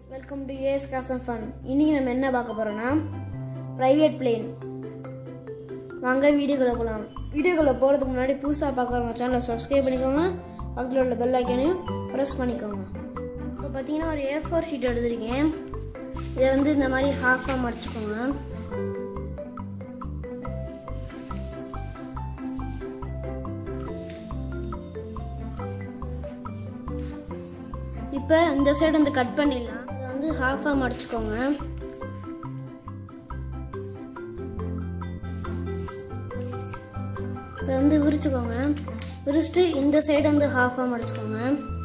welcome to A S crafts and fun இன்னைக்கு நம்ம என்ன பார்க்க போறோம்னா ப்ரைவேட் பிளேன் வாங்க வீடியோக்குள்ள போகலாம் வீடியோக்குள்ள போகிறதுக்கு முன்னாடி புதுசாக பார்க்குறவங்க சேனலை சப்ஸ்கிரைப் பண்ணிக்கோங்க பக்கத்தில் உள்ள பெல் ஐக்கனையும் ப்ரெஸ் பண்ணிக்கோங்க இப்போ பார்த்தீங்கன்னா ஒரு ஏ ஃபோர் ஷீட் எடுத்திருக்கேன் இதை வந்து இந்த மாதிரி ஹாஃபாக மடிச்சுக்கோங்க இப்போ இந்த சைடு வந்து கட் பண்ணிடலாம் அதை வந்து ஹாஃபாக மடிச்சுக்கோங்க இப்போ வந்து விரிச்சுக்கோங்க விரிச்சிட்டு இந்த சைடு வந்து ஹாஃபாக மடிச்சுக்கோங்க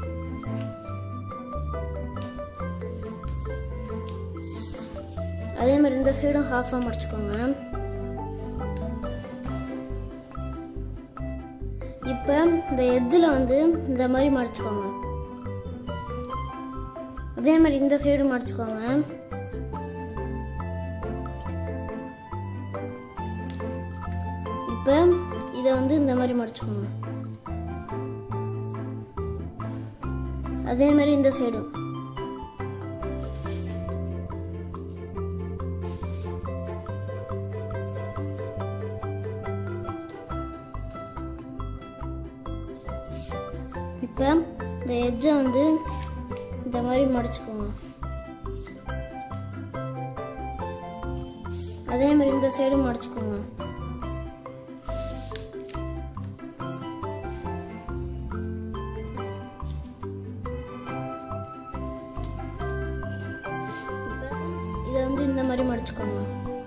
அதே மாதிரி இந்த சைடும் ஹாஃபாக மடிச்சுக்கோங்க இப்போ இந்த எட்ஜில் வந்து இந்த மாதிரி மடிச்சுக்கோங்க அதே மாதிரி இந்த சைடு மடிச்சுக்கோங்க இப்போ இதை வந்து இந்த மாதிரி மடிச்சுக்கோங்க அதே மாதிரி இந்த சைடும் இப்போ இந்த எட்ஜை வந்து இந்த மாதிரி மடிச்சுக்கோங்க அதே மாதிரி இந்த சைடும் மடிச்சுக்கோங்க இதை வந்து இந்த மாதிரி மடிச்சுக்கோங்க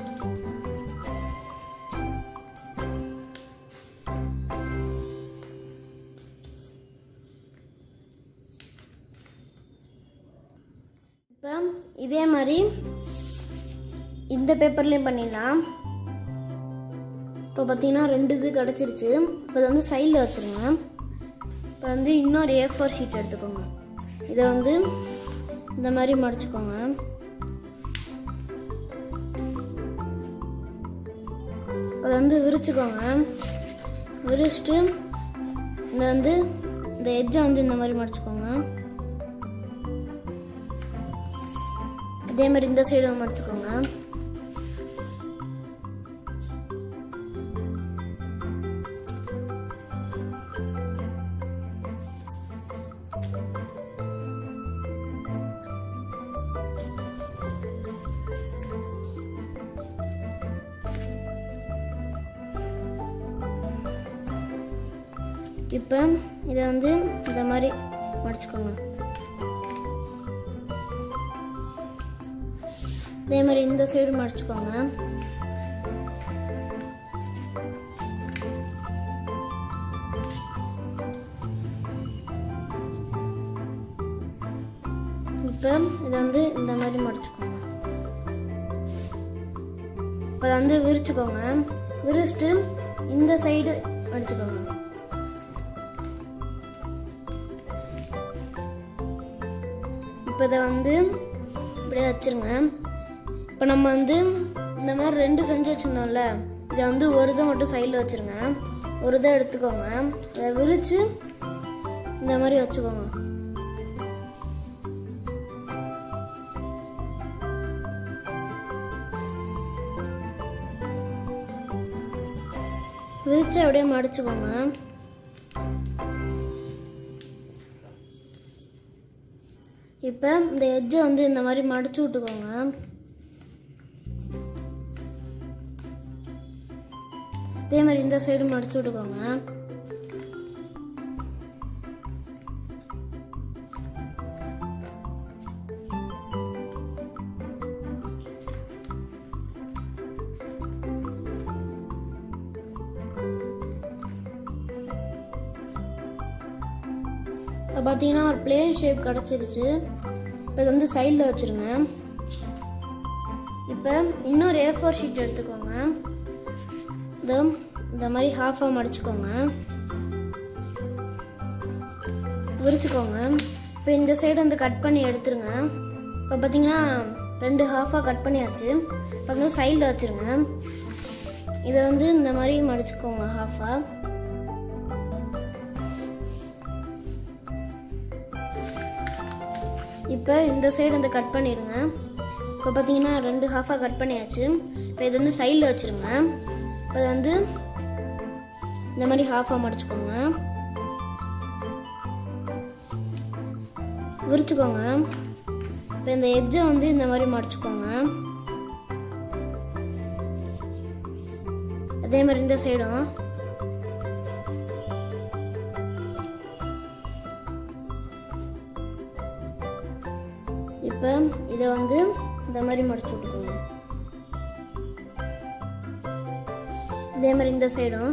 இப்போ இதே மாதிரி இந்த பேப்பர்லேயும் பண்ணிடலாம் இப்போ பார்த்தீங்கன்னா ரெண்டு இது கிடச்சிருச்சு இப்போ இதை வந்து சைடில் வச்சுருங்க இப்போ வந்து இன்னொரு ஏ ஃபோர் ஷீட் எடுத்துக்கோங்க இதை வந்து இந்த மாதிரி மடிச்சுக்கோங்க அதை வந்து விரிச்சுக்கோங்க விரிச்சிட்டு இந்த வந்து இந்த எட்ஜை வந்து இந்த மாதிரி மடிச்சுக்கோங்க அதே மாதிரி இந்த சைடு மடிச்சுக்கோங்க இப்போ இதை வந்து இந்த மாதிரி மடிச்சுக்கோங்க அதே மாதிரி இந்த சைடு மடிச்சுக்கோங்க இப்போ இதை வந்து இந்த மாதிரி மடிச்சுக்கோங்க இப்போ இதை வந்து விரிச்சுக்கோங்க விரிச்சிட்டு இந்த சைடு மடிச்சுக்கோங்க இப்போ இதை வந்து இப்படியே வச்சிருங்க இப்போ நம்ம வந்து இந்த மாதிரி ரெண்டு செஞ்சு வச்சுருந்தோம்ல இதை வந்து ஒரு இதை மட்டும் சைடில் வச்சுருங்க ஒரு இதை எடுத்துக்கோங்க இதை விரித்து இந்த மாதிரி வச்சுக்கோங்க விரித்து அப்படியே மடிச்சுக்கோங்க இப்போ இந்த எட்ஜை வந்து இந்த மாதிரி மடிச்சு விட்டுக்கோங்க இதே மாதிரி இந்த சைடு மடிச்சு விட்டுக்கோங்க இப்போ பார்த்தீங்கன்னா ஒரு பிளேன் ஷேப் கிடச்சிருச்சு இப்போ இது வந்து சைடில் வச்சுருங்க இப்போ இன்னொரு ஏ ஃபோர் ஷீட் எடுத்துக்கோங்க இந்த இந்த மாதிரி ஹாஃபாக மடிச்சுக்கோங்க விரிச்சுக்கோங்க இப்போ இந்த சைடு வந்து கட் பண்ணி எடுத்துருங்க இப்போ பார்த்தீங்கன்னா ரெண்டு ஹாஃபாக கட் பண்ணியாச்சு இப்போ வந்து சைடில் வச்சுருங்க இதை வந்து இந்த மாதிரி மடிச்சுக்கோங்க ஹாஃபாக இப்போ இப்போ இந்த சைடு வந்து கட் பண்ணிடுங்க இப்போ பார்த்தீங்கன்னா ரெண்டு ஹாஃபாக கட் பண்ணியாச்சு இப்போ இது வந்து சைடில் வச்சுருங்க இப்போ இது வந்து இந்த மாதிரி ஹாஃபாக மடிச்சுக்கோங்க விரிச்சுக்கோங்க இப்போ இந்த எட்ஜை வந்து இந்த மாதிரி மடிச்சுக்கோங்க அதே மாதிரி இந்த சைடும் இப்போ இதை வந்து இந்த மாதிரி மடிச்சு விட்டுக்கோங்க இதே மாதிரி இந்த சைடும்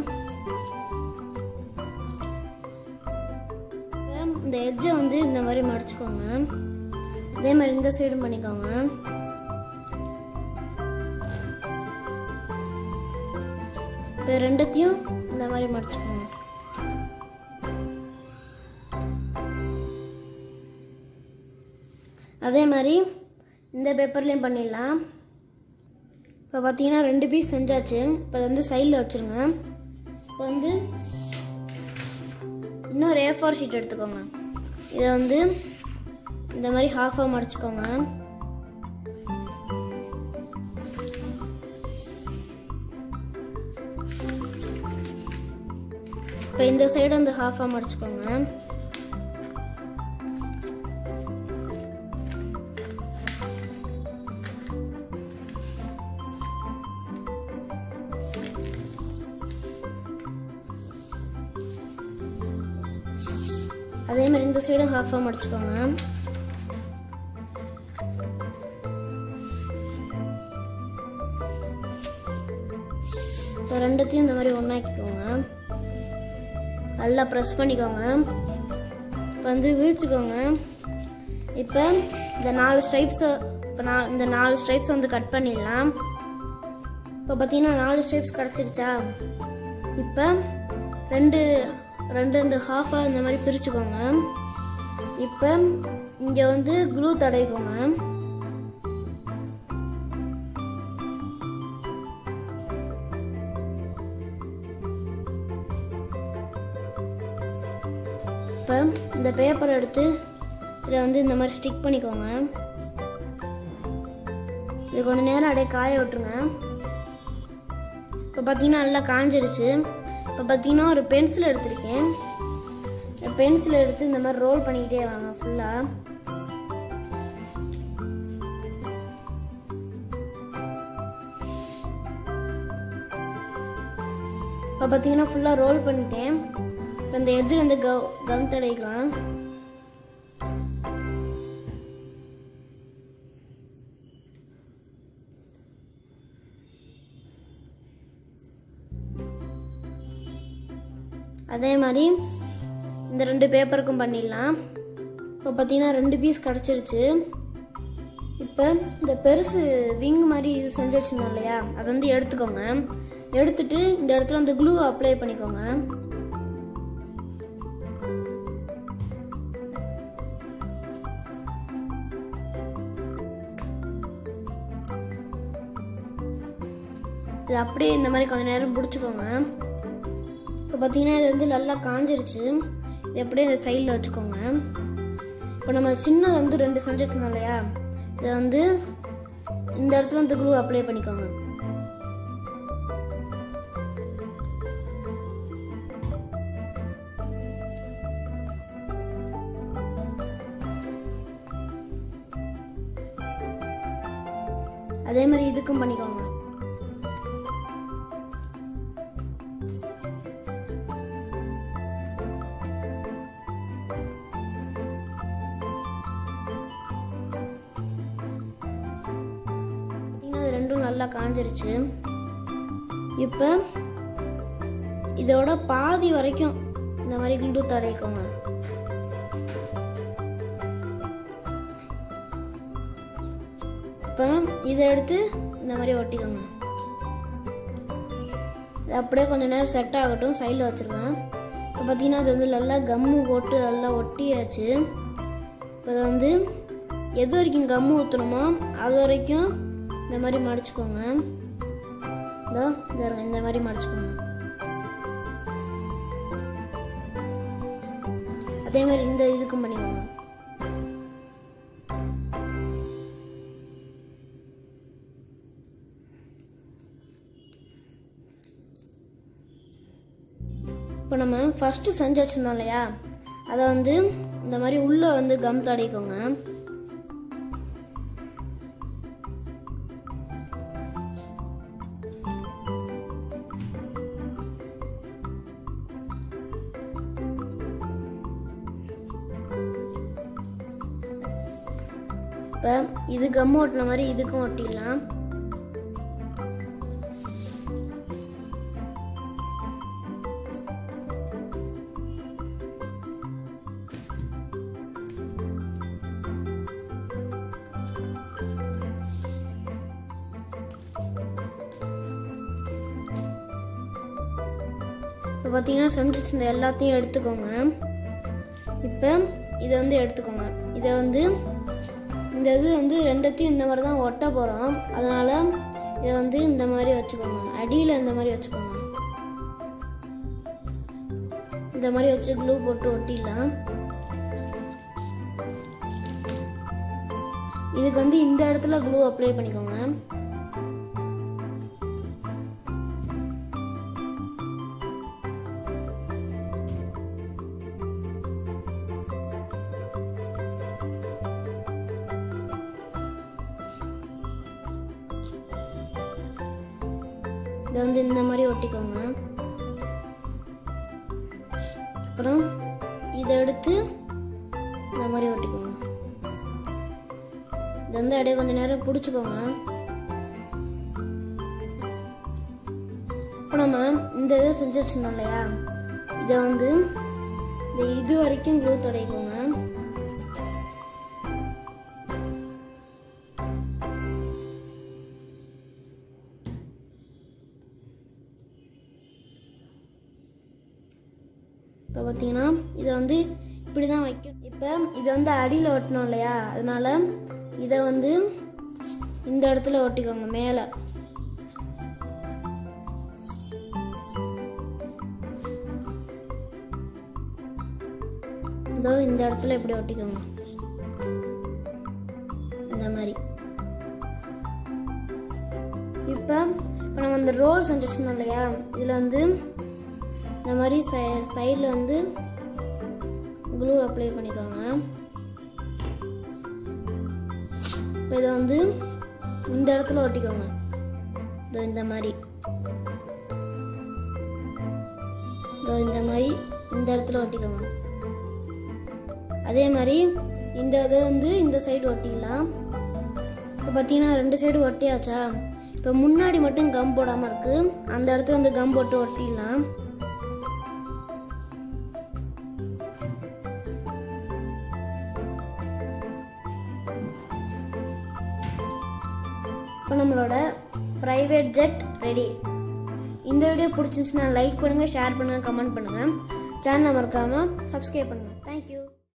இந்த எட்ஜை வந்து இந்த மாதிரி மடிச்சுக்கோங்க இதே மாதிரி இந்த சைடும் பண்ணிக்கோங்க இப்போ ரெண்டுத்தையும் இந்த மாதிரி மடிச்சுக்கோங்க அதே மாதிரி இந்த பேப்பர்லேயும் பண்ணிடலாம் இப்போ பார்த்தீங்கன்னா ரெண்டு பீஸ் செஞ்சாச்சு இப்போ வந்து சைடில் வச்சுருங்க இப்போ வந்து இன்னொரு ஏ ஃபோர் ஷீட் எடுத்துக்கோங்க இதை வந்து இந்த மாதிரி ஹாஃபாக மடிச்சுக்கோங்க இப்போ இந்த சைடு வந்து ஹாஃபாக மடிச்சுக்கோங்க அதே மாதிரி இந்த சைடும் ஹாஃபாக மடிச்சுக்கோங்க இப்போ ரெண்டுத்தையும் இந்த மாதிரி ஒன்றாக்கிக்கோங்க நல்லா ப்ரெஸ் பண்ணிக்கோங்க இப்போ வந்து விரிச்சுக்கோங்க இப்போ இந்த நாலு ஸ்ட்ரைப்ஸை இப்போ நான் இந்த நாலு ஸ்ட்ரைப்ஸ் வந்து கட் பண்ணிடலாம் இப்போ பார்த்தீங்கன்னா நாலு ஸ்ட்ரைப்ஸ் கிடச்சிருச்சா இப்போ ரெண்டு ரெண்டு ரெண்டு ஹாஃபாக இந்த மாதிரி பிரிச்சுக்கோங்க இப்போ இங்கே வந்து க்ளூ தடவிக்கோங்க இப்போ இந்த பேப்பரை எடுத்து இதை வந்து இந்த மாதிரி ஸ்டிக் பண்ணிக்கோங்க இது கொஞ்ச நேரம் அப்படியே காய விட்டுருங்க இப்போ பார்த்தீங்கன்னா நல்லா காஞ்சிருச்சு இப்போ பார்த்தீங்கன்னா ஒரு பென்சில் எடுத்திருக்கேன் பென்சில் எடுத்து இந்த மாதிரி ரோல் பண்ணிக்கிட்டே வாங்க ஃபுல்லாக இப்போ பார்த்தீங்கன்னா ஃபுல்லாக ரோல் பண்ணிட்டேன் இப்போ இந்த எதிர் வந்து கவ் கம் தடைக்கலாம் அதே மாதிரி இந்த ரெண்டு பேப்பருக்கும் பண்ணிடலாம் இப்போ பார்த்தீங்கன்னா ரெண்டு பீஸ் கிடச்சிருச்சு இப்போ இந்த பெருசு விங் மாதிரி இது செஞ்சு வச்சுருந்தோம் இல்லையா அதை வந்து எடுத்துக்கோங்க எடுத்துட்டு இந்த இடத்துல வந்து க்ளூ அப்ளை பண்ணிக்கோங்க இது அப்படியே இந்த மாதிரி கொஞ்ச நேரம் பிடிச்சிக்கோங்க இப்போ பார்த்தீங்கன்னா இது வந்து நல்லா காஞ்சிருச்சு இது அப்படியே இந்த சைடில் வச்சுக்கோங்க இப்போ நம்ம சின்னது வந்து ரெண்டு செஞ்சு வச்சுருந்தோம் இல்லையா இதை வந்து இந்த இடத்துல வந்து க்ளூ அப்ளை பண்ணிக்கோங்க அதே மாதிரி இதுக்கும் பண்ணிக்கோங்க பார்த்தீங்கன்னா இது ரெண்டும் நல்லா காஞ்சிருச்சு இப்போ இதோட பாதி வரைக்கும் இந்த மாதிரி கிண்டு தடைக்கோங்க இப்போ இதை எடுத்து இந்த மாதிரி ஒட்டிக்கோங்க இது அப்படியே கொஞ்ச நேரம் செட் ஆகட்டும் சைடில் வச்சுருவேன் இப்போ பார்த்தீங்கன்னா அது வந்து நல்லா கம்மு போட்டு நல்லா ஒட்டியாச்சு இப்போ இதை வந்து எது வரைக்கும் கம்மு ஊற்றணுமோ அது வரைக்கும் இந்த மாதிரி மடிச்சுக்கோங்க இதோ இந்த இருங்க, இந்த மாதிரி மடிச்சுக்கோங்க அதே மாதிரி இந்த இதுக்கும் பண்ணிக்கோங்க இப்போ நம்ம ஃபஸ்ட்டு செஞ்சு வச்சுருந்தோம் இல்லையா அதை வந்து இந்த மாதிரி உள்ளே வந்து கம் தடவிக்கோங்க இப்போ இது கம் ஒட்டின மாதிரி இதுக்கும் ஒட்டிடலாம் இப்போ பார்த்தீங்கன்னா செஞ்சு வச்சிருந்த எல்லாத்தையும் எடுத்துக்கோங்க இப்போ இதை வந்து எடுத்துக்கோங்க இதை வந்து இந்த இது வந்து ரெண்டத்தையும் இந்த மாதிரி தான் ஒட்ட போகிறோம் அதனால இதை வந்து இந்த மாதிரி வச்சுக்கோங்க அடியில் இந்த மாதிரி வச்சுக்கோங்க இந்த மாதிரி வச்சு க்ளூ போட்டு ஒட்டிடலாம் இதுக்கு வந்து இந்த இடத்துல க்ளூ அப்ளை பண்ணிக்கோங்க இதை வந்து இந்த மாதிரி ஒட்டிக்கோங்க அப்புறம் இதை எடுத்து இந்த மாதிரி ஒட்டிக்கோங்க இதை வந்து அப்படியே கொஞ்ச நேரம் பிடிச்சிக்கோங்க இப்போ நம்ம இந்த இதை செஞ்சு வச்சிருந்தோம் இல்லையா இதை வந்து இந்த இது வரைக்கும் க்ளூ தடவிக்கோங்க இப்போ பார்த்தீங்கன்னா இதை வந்து இப்படி தான் வைக்கும் இப்போ இதை வந்து அடியில் ஒட்டணும் இல்லையா அதனால இதை வந்து இந்த இடத்துல ஒட்டிக்கோங்க மேலே இதோ இந்த இடத்துல இப்படி ஒட்டிக்கோங்க இந்த மாதிரி இப்போ இப்போ நம்ம இந்த ரோல் செஞ்சு வச்சிருந்தோம் இல்லையா இதில் வந்து இந்த மாதிரி சைடில் வந்து க்ளூ அப்ளை பண்ணிக்கோங்க இப்போ இதை வந்து இந்த இடத்துல ஒட்டிக்கோங்க இதோ இந்த மாதிரி இதோ இந்த மாதிரி இந்த இடத்துல ஒட்டிக்கோங்க அதே மாதிரி இந்த இதை வந்து இந்த சைடு ஒட்டிடலாம் இப்போ பார்த்தீங்கன்னா ரெண்டு சைடு ஒட்டியாச்சா இப்போ முன்னாடி மட்டும் கம் போடாமல் இருக்கு அந்த இடத்துல வந்து கம் போட்டு ஒட்டிடலாம் இப்போ நம்மளோட ப்ரைவேட் ஜெட் ரெடி இந்த வீடியோ பிடிச்சிருந்துச்சுன்னா லைக் பண்ணுங்கள் ஷேர் பண்ணுங்கள் கமெண்ட் பண்ணுங்கள் சேனலை மறக்காமல் சப்ஸ்கிரைப் பண்ணுங்கள்